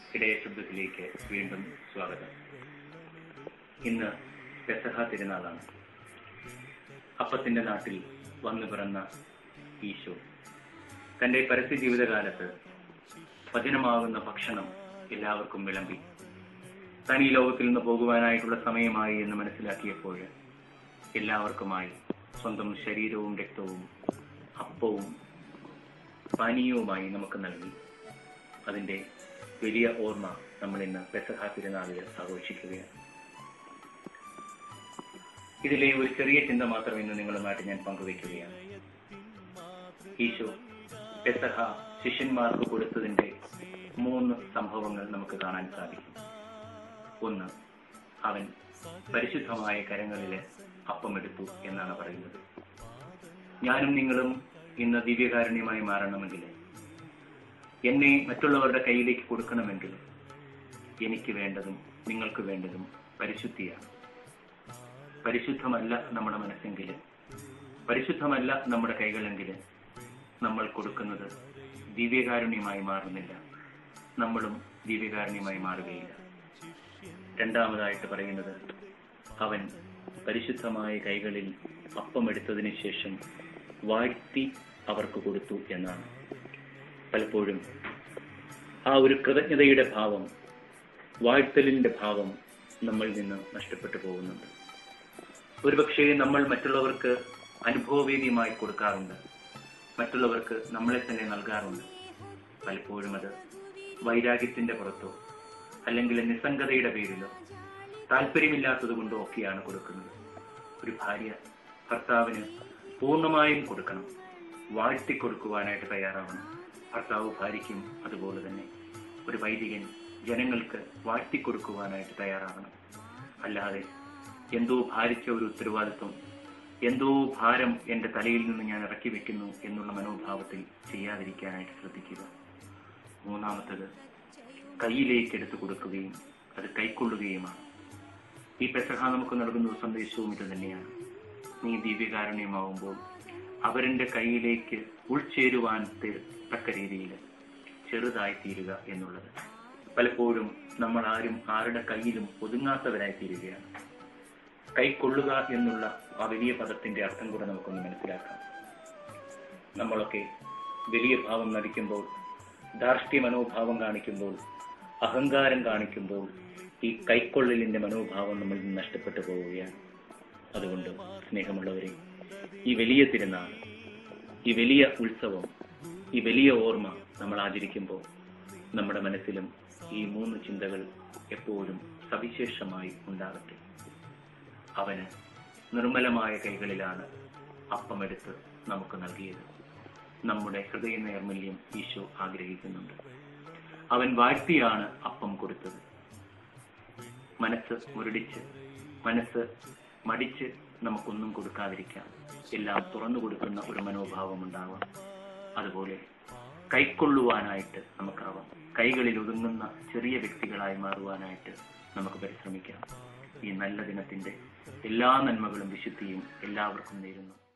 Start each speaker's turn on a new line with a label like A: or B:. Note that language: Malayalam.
A: ഇടയ ശബ്ദത്തിലേക്ക് വീണ്ടും സ്വാഗതം ഇന്ന് പെസഹ തിരുനാളാണ് അപ്പത്തിന്റെ നാട്ടിൽ വന്നു പിറന്ന ഈശോ തന്റെ പരസ്യ ജീവിതകാലത്ത് വചനമാകുന്ന ഭക്ഷണം എല്ലാവർക്കും വിളമ്പി താൻ ഈ ലോകത്തിൽ നിന്ന് പോകുവാനായിട്ടുള്ള സമയമായി എന്ന് മനസ്സിലാക്കിയപ്പോൾ എല്ലാവർക്കുമായി സ്വന്തം ശരീരവും രക്തവും അപ്പവും പാനീയവുമായി നമുക്ക് നൽകി അതിന്റെ വലിയ ഓർമ്മ നമ്മൾ ഇന്ന് പെസഹ തിരുനാളിൽ ആഘോഷിക്കുകയാണ് ഇതിലെ ഒരു ചെറിയ ചിന്ത മാത്രം ഇന്ന് നിങ്ങളുമായിട്ട് ഞാൻ പങ്കുവയ്ക്കുകയാണ് ഈശോ പെസഹ ശിഷ്യന്മാർക്ക് കൊടുത്തതിന്റെ മൂന്ന് സംഭവങ്ങൾ നമുക്ക് കാണാൻ സാധിക്കും ഒന്ന് അവൻ പരിശുദ്ധമായ കരങ്ങളില് അപ്പമെടുത്തു എന്നാണ് പറയുന്നത് ഞാനും നിങ്ങളും ഇന്ന് ദിവ്യകാരുണ്യമായി മാറണമെങ്കിൽ എന്നെ മറ്റുള്ളവരുടെ കയ്യിലേക്ക് കൊടുക്കണമെങ്കിൽ എനിക്ക് വേണ്ടതും നിങ്ങൾക്ക് വേണ്ടതും പരിശുദ്ധിയാണ് പരിശുദ്ധമല്ല നമ്മുടെ മനസ്സെങ്കിൽ പരിശുദ്ധമല്ല നമ്മുടെ കൈകളെങ്കിൽ നമ്മൾ കൊടുക്കുന്നത് ദിവ്യകാരുണ്യമായി മാറുന്നില്ല നമ്മളും ദിവ്യകാരുണ്യമായി മാറുകയില്ല രണ്ടാമതായിട്ട് പറയുന്നത് അവൻ പരിശുദ്ധമായ കൈകളിൽ അപ്പമെടുത്തതിന് ശേഷം വാഴ്ത്തി അവർക്ക് കൊടുത്തു എന്നാണ് പലപ്പോഴും ആ ഒരു കൃതജ്ഞതയുടെ ഭാവം വാഴ്ത്തലിന്റെ ഭാവം നമ്മളിൽ നിന്ന് നഷ്ടപ്പെട്ടു പോകുന്നുണ്ട് ഒരുപക്ഷെ നമ്മൾ മറ്റുള്ളവർക്ക് അനുഭവവേദ്യമായി കൊടുക്കാറുണ്ട് മറ്റുള്ളവർക്ക് നമ്മളെ തന്നെ നൽകാറുണ്ട് പലപ്പോഴും അത് വൈരാഗ്യത്തിന്റെ പുറത്തോ അല്ലെങ്കിൽ നിസ്സംഗതയുടെ പേരിലോ താല്പര്യമില്ലാത്തത് കൊണ്ടോ ഒക്കെയാണ് കൊടുക്കുന്നത് ഒരു ഭാര്യ ഭർത്താവിന് പൂർണ്ണമായും കൊടുക്കണം വാഴ്ത്തി കൊടുക്കുവാനായിട്ട് തയ്യാറാവണം ഭർത്താവ് ഭാര്യയ്ക്കും അതുപോലെ തന്നെ ഒരു വൈദികൻ ജനങ്ങൾക്ക് വാഴ്ത്തി കൊടുക്കുവാനായിട്ട് തയ്യാറാവണം അല്ലാതെ എന്തോ ഭാരിച്ച ഒരു ഉത്തരവാദിത്വം എന്തോ ഭാരം എന്റെ തലയിൽ നിന്ന് ഞാൻ ഇറക്കി വെക്കുന്നു എന്നുള്ള മനോഭാവത്തിൽ ചെയ്യാതിരിക്കാനായിട്ട് ശ്രദ്ധിക്കുക മൂന്നാമത്തത് കയ്യിലേക്ക് എടുത്തു കൊടുക്കുകയും അത് കൈക്കൊള്ളുകയുമാണ് ഈ പെസഹ നമുക്ക് നൽകുന്ന ഒരു സന്ദേശവും ഇത് തന്നെയാണ് നീ ദിവ്യകാരുണ്യമാവുമ്പോൾ അവരുടെ കയ്യിലേക്ക് ഉൾച്ചേരുവാൻ തക്ക രീതിയിൽ ചെറുതായി തീരുക എന്നുള്ളത് പലപ്പോഴും നമ്മൾ ആരും ആരുടെ കയ്യിലും ഒതുങ്ങാത്തവരായി തീരുകയാണ് കൈക്കൊള്ളുക എന്നുള്ള ആ വലിയ പദത്തിന്റെ അർത്ഥം കൂടെ നമുക്കൊന്ന് മനസ്സിലാക്കാം നമ്മളൊക്കെ വലിയ ഭാവം നടിക്കുമ്പോൾ ധാർഷ്ട്യ മനോഭാവം കാണിക്കുമ്പോൾ അഹങ്കാരം കാണിക്കുമ്പോൾ ഈ കൈക്കൊള്ളലിന്റെ മനോഭാവം നമ്മളിൽ നിന്ന് നഷ്ടപ്പെട്ടു പോവുകയാണ് അതുകൊണ്ട് സ്നേഹമുള്ളവരെ ഈ വലിയ തിരുനാൾ ഈ വലിയ ഉത്സവം ഈ വലിയ ഓർമ്മ നമ്മൾ ആചരിക്കുമ്പോൾ നമ്മുടെ മനസ്സിലും ഈ മൂന്ന് ചിന്തകൾ എപ്പോഴും സവിശേഷമായി ഉണ്ടാകട്ടെ അവന് നിർമ്മലമായ കൈകളിലാണ് അപ്പമെടുത്ത് നമുക്ക് നൽകിയത് നമ്മുടെ ഹൃദയ നൈർമല്യം ഈശോ ആഗ്രഹിക്കുന്നുണ്ട് അവൻ വാഴ്ത്തിയാണ് അപ്പം കൊടുത്തത് മനസ്സ് മുരടിച്ച് മനസ്സ് മടിച്ച് നമുക്കൊന്നും കൊടുക്കാതിരിക്കാം എല്ലാം തുറന്നു കൊടുക്കുന്ന ഒരു മനോഭാവം ഉണ്ടാവാം അതുപോലെ കൈക്കൊള്ളുവാനായിട്ട് നമുക്കാവാം കൈകളിൽ ഒതുങ്ങുന്ന ചെറിയ വ്യക്തികളായി മാറുവാനായിട്ട് നമുക്ക് പരിശ്രമിക്കാം ഈ നല്ല ദിനത്തിന്റെ എല്ലാ നന്മകളും വിശുദ്ധിയും എല്ലാവർക്കും നേരുന്നു